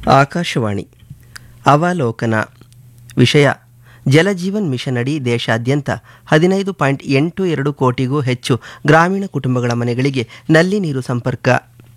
ಆಕಾಶವಾಣಿ ಅವಲೋಕನ ವಿಷಯ ಜಲಜೀವನ್ ಮಿಷನ್ ಅಡಿ ದೇಶಾದ್ಯಂತ ಹದಿನೈದು ಪಾಯಿಂಟ್ ಎಂಟು ಎರಡು ಕೋಟಿಗೂ ಹೆಚ್ಚು ಗ್ರಾಮೀಣ ಕುಟುಂಬಗಳ ಮನೆಗಳಿಗೆ ನಲ್ಲಿ ನೀರು ಸಂಪರ್ಕ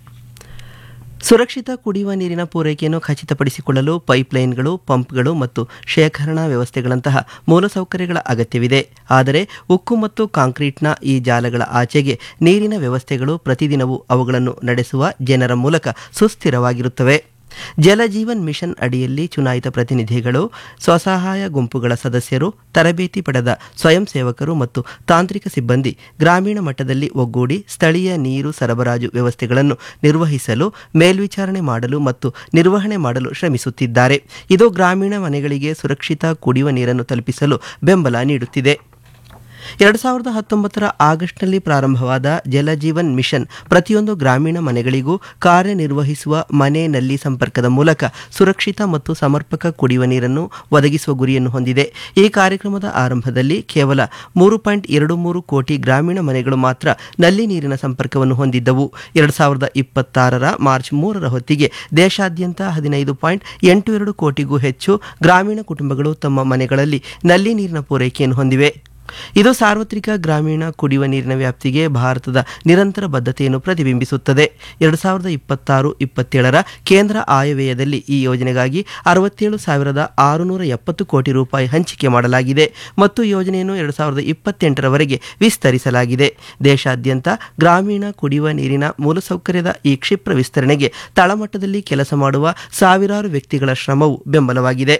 ಸುರಕ್ಷಿತ ಕುಡಿಯುವ ನೀರಿನ ಪೂರೈಕೆಯನ್ನು ಖಚಿತಪಡಿಸಿಕೊಳ್ಳಲು ಪೈಪ್ಲೈನ್ಗಳು ಪಂಪ್ಗಳು ಮತ್ತು ಶೇಖರಣಾ ವ್ಯವಸ್ಥೆಗಳಂತಹ ಮೂಲಸೌಕರ್ಯಗಳ ಅಗತ್ಯವಿದೆ ಆದರೆ ಉಕ್ಕು ಮತ್ತು ಕಾಂಕ್ರೀಟ್ನ ಈ ಜಾಲಗಳ ಆಚೆಗೆ ನೀರಿನ ವ್ಯವಸ್ಥೆಗಳು ಪ್ರತಿದಿನವೂ ಅವುಗಳನ್ನು ನಡೆಸುವ ಜನರ ಮೂಲಕ ಸುಸ್ಥಿರವಾಗಿರುತ್ತವೆ ಜಲಜೀವನ್ ಮಿಷನ್ ಅಡಿಯಲ್ಲಿ ಚುನಾಯಿತ ಪ್ರತಿನಿಧಿಗಳು ಸ್ವಸಹಾಯ ಗುಂಪುಗಳ ಸದಸ್ಯರು ತರಬೇತಿ ಪಡೆದ ಸ್ವಯಂ ಸೇವಕರು ಮತ್ತು ತಾಂತ್ರಿಕ ಸಿಬ್ಬಂದಿ ಗ್ರಾಮೀಣ ಮಟ್ಟದಲ್ಲಿ ಒಗ್ಗೂಡಿ ಸ್ಥಳೀಯ ನೀರು ಸರಬರಾಜು ವ್ಯವಸ್ಥೆಗಳನ್ನು ನಿರ್ವಹಿಸಲು ಮೇಲ್ವಿಚಾರಣೆ ಮಾಡಲು ಮತ್ತು ನಿರ್ವಹಣೆ ಮಾಡಲು ಶ್ರಮಿಸುತ್ತಿದ್ದಾರೆ ಇದು ಗ್ರಾಮೀಣ ಮನೆಗಳಿಗೆ ಸುರಕ್ಷಿತ ಕುಡಿಯುವ ನೀರನ್ನು ತಲುಪಿಸಲು ಬೆಂಬಲ ನೀಡುತ್ತಿದೆ ಎರಡು ಸಾವಿರದ ಹತ್ತೊಂಬತ್ತರ ಆಗಸ್ಟ್ನಲ್ಲಿ ಪ್ರಾರಂಭವಾದ ಜಲಜೀವನ್ ಮಿಷನ್ ಪ್ರತಿಯೊಂದು ಗ್ರಾಮೀಣ ಮನೆಗಳಿಗೂ ಕಾರ್ಯನಿರ್ವಹಿಸುವ ಮನೆ ನಲ್ಲಿ ಸಂಪರ್ಕದ ಮೂಲಕ ಸುರಕ್ಷಿತ ಮತ್ತು ಸಮರ್ಪಕ ಕುಡಿಯುವ ನೀರನ್ನು ಒದಗಿಸುವ ಗುರಿಯನ್ನು ಹೊಂದಿದೆ ಈ ಕಾರ್ಯಕ್ರಮದ ಆರಂಭದಲ್ಲಿ ಕೇವಲ ಮೂರು ಪಾಯಿಂಟ್ ಎರಡು ಮೂರು ಕೋಟಿ ಗ್ರಾಮೀಣ ಮನೆಗಳು ಮಾತ್ರ ನಲ್ಲಿ ನೀರಿನ ಸಂಪರ್ಕವನ್ನು ಹೊಂದಿದ್ದವು ಎರಡು ಸಾವಿರದ ಇಪ್ಪತ್ತಾರರ ಮಾರ್ಚ್ ಮೂರರ ಹೊತ್ತಿಗೆ ದೇಶಾದ್ಯಂತ ಹದಿನೈದು ಪಾಯಿಂಟ್ ಎಂಟು ಎರಡು ಕೋಟಿಗೂ ಹೆಚ್ಚು ಗ್ರಾಮೀಣ ಕುಟುಂಬಗಳು ತಮ್ಮ ಮನೆಗಳಲ್ಲಿ ನಲ್ಲಿ ನೀರಿನ ಪೂರೈಕೆಯನ್ನು ಹೊಂದಿವೆ ಇದು ಸಾರ್ವತ್ರಿಕ ಗ್ರಾಮೀಣ ಕುಡಿಯುವ ನೀರಿನ ವ್ಯಾಪ್ತಿಗೆ ಭಾರತದ ನಿರಂತರ ಬದ್ಧತೆಯನ್ನು ಪ್ರತಿಬಿಂಬಿಸುತ್ತದೆ ಎರಡು ಸಾವಿರದ ಇಪ್ಪತ್ತಾರು ಇಪ್ಪತ್ತೇಳರ ಕೇಂದ್ರ ಆಯವ್ಯಯದಲ್ಲಿ ಈ ಯೋಜನೆಗಾಗಿ ಅರವತ್ತೇಳು ಸಾವಿರದ ಆರುನೂರ ಎಪ್ಪತ್ತು ಕೋಟಿ ರೂಪಾಯಿ ಹಂಚಿಕೆ ಮಾಡಲಾಗಿದೆ ಮತ್ತು ಯೋಜನೆಯನ್ನು ಎರಡು ಸಾವಿರದ ಇಪ್ಪತ್ತೆಂಟರವರೆಗೆ ವಿಸ್ತರಿಸಲಾಗಿದೆ ದೇಶಾದ್ಯಂತ ಗ್ರಾಮೀಣ ಕುಡಿಯುವ ನೀರಿನ ಮೂಲಸೌಕರ್ಯದ ಈ ಕ್ಷಿಪ್ರ ವಿಸ್ತರಣೆಗೆ ತಳಮಟ್ಟದಲ್ಲಿ ಕೆಲಸ ಮಾಡುವ ಸಾವಿರಾರು ವ್ಯಕ್ತಿಗಳ ಶ್ರಮವು ಬೆಂಬಲವಾಗಿದೆ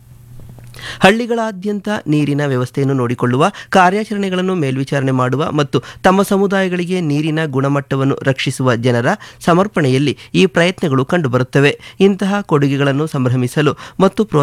ಹಳ್ಳಿಗಳಾದ್ಯಂತ ನೀರಿನ ವ್ಯವಸ್ಥೆಯನ್ನು ನೋಡಿಕೊಳ್ಳುವ ಕಾರ್ಯಾಚರಣೆಗಳನ್ನು ಮೇಲ್ವಿಚಾರಣೆ ಮಾಡುವ ಮತ್ತು ತಮ್ಮ ಸಮುದಾಯಗಳಿಗೆ ನೀರಿನ ಗುಣಮಟ್ಟವನ್ನು ರಕ್ಷಿಸುವ ಜನರ ಸಮರ್ಪಣೆಯಲ್ಲಿ ಈ ಪ್ರಯತ್ನಗಳು ಕಂಡುಬರುತ್ತವೆ ಇಂತಹ ಕೊಡುಗೆಗಳನ್ನು ಸಂಭ್ರಮಿಸಲು ಮತ್ತು